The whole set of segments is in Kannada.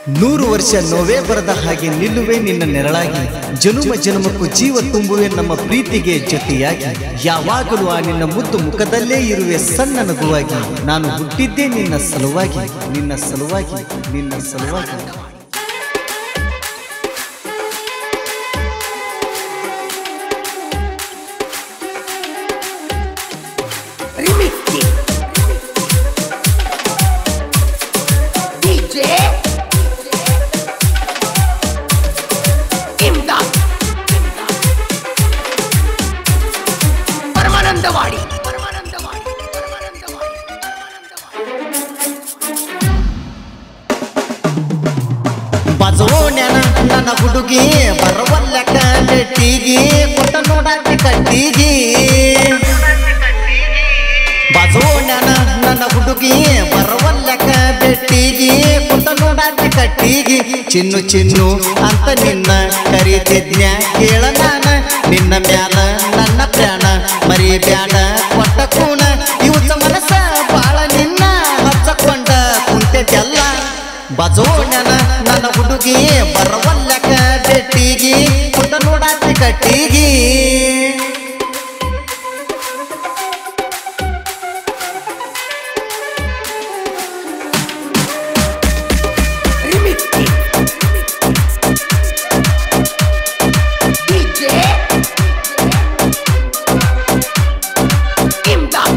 ನೂರು ವರ್ಷ ನೋವೇ ಬರದ ಹಾಗೆ ನಿಲ್ಲುವೆ ನಿನ್ನ ನೆರಳಾಗಿ ಜನುಮ ಜನುಮಕ್ಕೂ ಜೀವ ತುಂಬುವೆ ನಮ್ಮ ಪ್ರೀತಿಗೆ ಜೊತೆಯಾಗಿ ಯಾವಾಗಲೂ ಆ ನಿನ್ನ ಮುದ್ದು ಮುಖದಲ್ಲೇ ಇರುವೆ ಸಣ್ಣ ನಗುವಾಗಿ ನಾನು ಹುಟ್ಟಿದ್ದೇ ನಿನ್ನ ಸಲುವಾಗಿ ನಿನ್ನ ಸಲುವಾಗಿ ನಿನ್ನ ಸಲುವಾಗಿ Rimicchi DJ ಇಮ್ದಾದ್ ಪರಮಾನಂದವಾಡಿ ಪರಮಾನಂದವಾಡಿ ಪರಮಾನಂದವಾಡಿ ಬಜೋಣ್ಯನ ನನ್ನ ಹುಡುಗಿ ಬರವಲ್ಲಕ ಬೆಟ್ಟಿಗಿ ಕೊಟ್ಟ ನೋಡಾಕಿ ಕಟ್ಟಿಗಿ ಬಜೋಣ್ಯನ ನನ್ನ ಹುಡುಗಿ ಬರವಲ್ಲಕ ಬೆಟ್ಟಿಗಿ ಕೊಟ್ಟ ನೋಡಾಕಿ ಕಟ್ಟಿಗಿ ಚಿನ್ನು ಚಿನ್ನು ಅಂತ ನಿನ್ನ ಕರೀತಿದ್ನ್ಯ ಕೇಳ ನಾನ ನಿನ್ನ ಮ್ಯಾಲ ನನ್ನ ಪ್ರಾಣ ಮರಿಬ್ಯಾಡ ಕೊಟ್ಟ ಕೂಣ ಇವು ಮನಸ್ಸ ಬಾಳ ನಿನ್ನ ಹಚ್ಚಕೊಂಡ ಕುಂತೆಲ್ಲ ಬಜೋಣ್ಯನ ನನ್ನ ಹುಡುಗಿ ಬರವಲ್ಲಕ ಬೆಟ್ಟಿಗಿ ಕುಂತ ನೋಡಾತಿ ಕಟ್ಟಿಗಿ Rimicchi DJ ಇಮ್ದಾದ್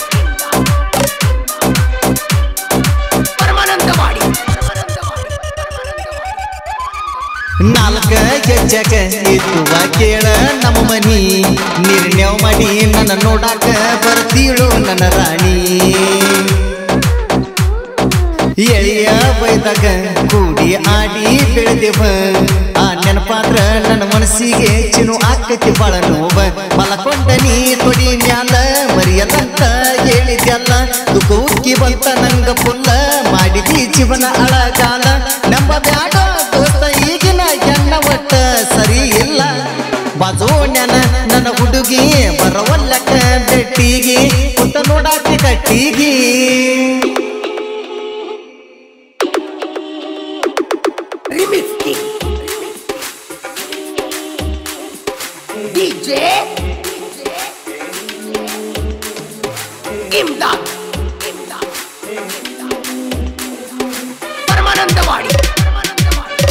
ಪರಮಾನಂದವಾಡಿ ಪರಮಾನಂದವಾಡಿ ಪರಮಾನಂದವಾಡಿ ನಾಲ್ಕ ಗೆಜ್ಜಕ ಇತ್ತುವ ಕೇಳ ನಮ್ಮ ಮನಿ ನಿರ್ಣ್ಯವ್ ಮಾಡಿ ನನ್ನ ನೋಡಾಕ ಬರ್ತೀಳು ನನ್ನ ರಾಣಿ ಎಳೆಯ ಬೈದಾಗ ಕೂಡಿ ಆಡಿ ಬೆಳೆದೇವ ಆ ನೆನಪಾದ್ರ ನನ್ನ ಮನಸ್ಸಿಗೆ ಚಿನು ಆಕತಿ ಬಾಳ ನೋವ ಮಲಕೊಂಡ ನೀ ತೊಡಿ ಮ್ಯಾಲ ಮರಿಯದಂತ ಹೇಳಿದ್ಯಲ್ಲ ದುಃಖ ಉಕ್ಕಿ ಬಂತ ನಂಗ ಪುಲ್ಲ ಮಾಡಿದಿ ಜೀವನ ಅಳಗಾಲ ನಂಬ ಬ್ಯಾಡ ದೋಸ್ತ ಈಗಿನ ಎಣ್ಣ ಒಟ್ಟ ಸರಿ ಇಲ್ಲ ಬಾಜೋಣ್ಯನ ನನ್ನ ಹುಡುಗಿ ಬರವಲ್ಲಕ ಬೆಟ್ಟಿಗಿ ಕುಂತ ನೋಡಾಕಿ ಕಟ್ಟಿಗಿ Rimicchi DJ ಇಮ್ದಾದ್ ಪರಮಾನಂದವಾಡಿ ಪರಮಾನಂದವಾಡಿ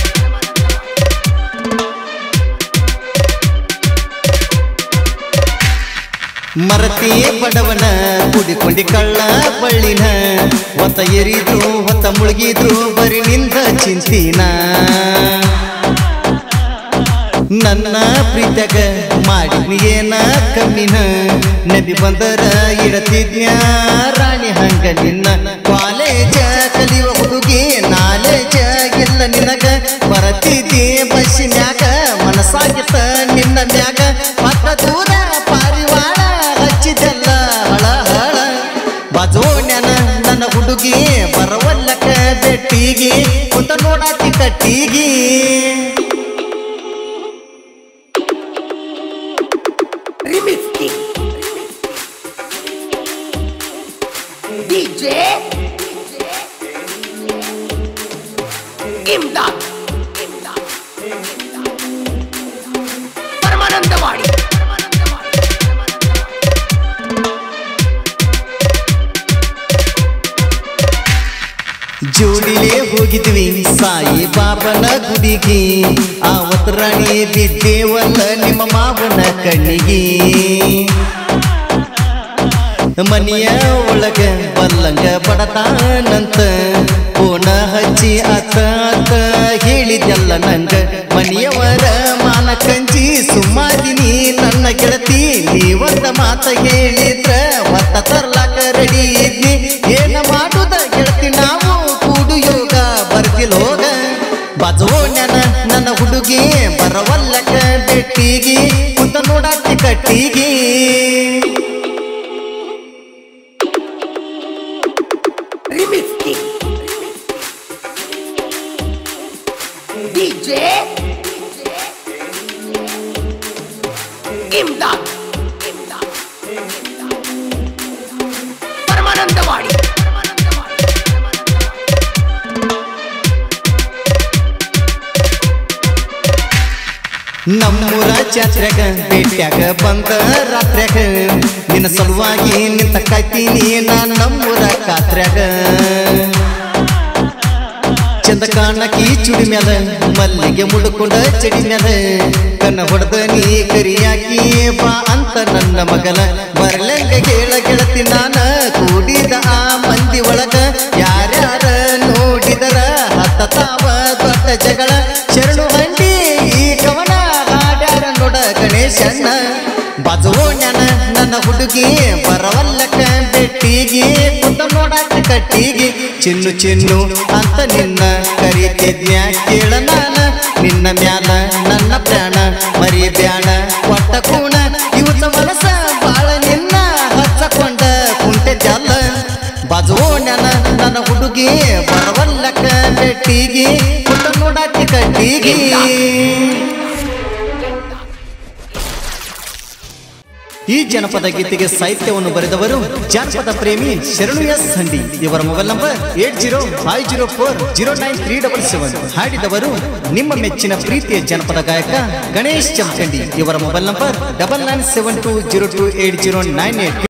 ಮರತಿ ಬಡವನ ಕುಡಿಕೊಂಡಿ ಕಳ್ಳ ಬಳ್ಳಿನ ಹೊತ್ತ ಎರಿದ್ರು ಹೊತ್ತ ಮುಳುಗಿದ್ರು ಬರಿ ನಿಂದ ಚಿಂತಿನ ನನ್ನ ಪ್ರೀತ್ಯಾಗ ಮಾಡಿದ್ನಿ ಏನ ಕಮ್ಮಿನ ನಬಿ ಬಂದರ ಇಡತಿದ್ಯ ರಾಣಿ ಹಂಗ ನಿನ್ನ ಕಾಲೇಜ ಕಲಿಯುವ ಹುಡುಗಿ ನಾಲೇಜ ಇಲ್ಲ ನಿನಗ ಬರತಿದ್ದಿ ಬಸ್ಸಿನ್ಯಾಗ ಮನಸ್ಸಾಗಿತ್ತ ನಿನ್ನ ಮ್ಯಾಗ ಮತ್ತ ದೂರ ಪಾರಿವಾಳ ಹಚ್ಚಿದೆಲ್ಲ ಹಳ ಹಳ ಬಜೋಣ್ಯನ ನನ್ನ ಹುಡುಗಿ ಬರವಲ್ಲಕ ಬೆಟ್ಟಿಗಿ ಕುಂತ ನೋಡಾತಿ ಕಟ್ಟಿಗಿ Rimicchi DJ ಇಮ್ದಾದ್ ಪರಮಾನಂದವಾಡಿ ಪರಮಾನಂದವಾಡಿ ಜೋಡಿಲೆ ಹೋಗಿದ್ವಿ ಸಾಯಿ ಬಾಬನ ಗುಡಿಗೆ ಆವತ್ ರಾಣಿ ಬಿದ್ದೇವಲ್ಲ ನಿಮ್ಮ ಮಾವನ ಕಣ್ಣಿಗೆ ಮನೆಯ ಒಳಗ ಬಲ್ಲಂಗ ಬಡತಾನಂತ ಪೋನ ಹಚ್ಚಿ ಅತ್ತ ಅತ್ತ ಹೇಳಿದ್ಯಲ್ಲ ನಂಗ ಮನೆಯವರ ಮಾನ ಕಂಜಿ ಸುಮ್ಮಾದಿನಿ ನನ್ನ ಗೆಳತಿ ನೀವಂದ ಮಾತ ಹೇಳಿದ್ರ ಒತ್ತ ತರ್ಲಾಕ ರೆಡಿ ಇದ್ನಿ ಏನ ಮಾಡುದ ಗೆಳತಿ ನಾವು ಕೂಡು ಯೋಗ ಬರ್ತಿಲ್ ಹೋಗ ಬಜೋಣ್ಯನ ನನ್ನ ಹುಡುಗಿ ಬರವಲ್ಲಕ ಬೆಟ್ಟಿಗಿ ಕುಂತ ನೋಡಾತಿ ಕಟ್ಟಿಗಿ Rimicchi DJ ಇಮ್ದಾದ್ ಪರಮಾನಂದವಾಡಿ ಪರಮಾನಂದವಾಡಿ ನಮ್ಮೂರ ಜಾತ್ರೆಗ ಭೇಟ್ಯಾಗ ಬಂದ ರಾತ್ರ್ಯಾಗ ನಿನ್ನ ಸಲುವಾಗಿ ನಿಂತ ಕಾಯ್ತೀನಿ ನಾನ್ ನಮ್ಮೂರ ಕಾತ್ರ್ಯಾಗ ಚಂದ ಕಾಣಕಿ ಚುಡಿ ಮ್ಯಾಲ ಮಲ್ಲಿಗೆ ಮುಡ್ಕೊಂಡ ಚಡಿ ಮ್ಯಾಲ ಕನ್ನ ಹೊಡೆದ ನೀ ಕರಿಯಾಕಿ ಬಾ ಅಂತ ನನ್ನ ಮಗಲ ಬರ್ಲಂಗ ಕೇಳ ಗೆಳತಿ ನಾನ ಕೂಡಿದ ಆ ಮಂದಿ ಒಳಗ ಯಾರ್ಯಾರ ನೋಡಿದರ ಹತ್ತ ತಾವ ದೊಡ್ಡ ಜಗಳ ಶರಣು ಹಂಡಿ ಈ ಕವನ ಹಾಡ್ಯಾರ ನೋಡ ಗಣೇಶಣ್ಣ ಬಾಜುವೋಣ್ಯನ ನನ್ನ ಹುಡುಗಿ ಬರವಲ್ಲಕ ಬೆಟ್ಟಿಗೆ ಕುಂತ ನೋಡಾಕ ಕಟ್ಟಿಗೆ ಚಿನ್ನು ಚಿನ್ನು ಅಂತ ನಿನ್ನ ಕರೀತಿದ್ಯ ಕೇಳ ನಾನ ನಿನ್ನ ಮ್ಯಾಲ ನನ್ನ ಪ್ರಾಣ ಮರಿ ಬ್ಯಾಣ ಒಟ್ಟ ಕೂಣ ಇವತ್ತ ಮನಸ ಬಾಳ ನಿನ್ನ ಹಚ್ಚಕೊಂಡ ಕುಂಟೆ ಜಲ್ಲ ಬಾಜುವೋಣ್ಯನ ನನ್ನ ಹುಡುಗಿ ಬರವಲ್ಲಕ ಬೆಟ್ಟಿಗೆ ಕುಂತ ನೋಡಾಕ ಕಟ್ಟಿಗೆ ಈ ಜನಪದ ಗೀತೆಗೆ ಸಾಹಿತ್ಯವನ್ನು ಬರೆದವರು ಜಾನಪದ ಪ್ರೇಮಿ ಶರಣು ಎಸ್ ಹಂಡಿ ಇವರ mobile number eight zero five zero four zero nine three double seven ಹಾಡಿದವರು ನಿಮ್ಮ ಮೆಚ್ಚಿನ ಪ್ರೀತಿಯ ಜನಪದ ಗಾಯಕ ಗಣೇಶ್ ಚಮಚಂಡಿ ಇವರ mobile number double nine seven two zero two eight zero nine eight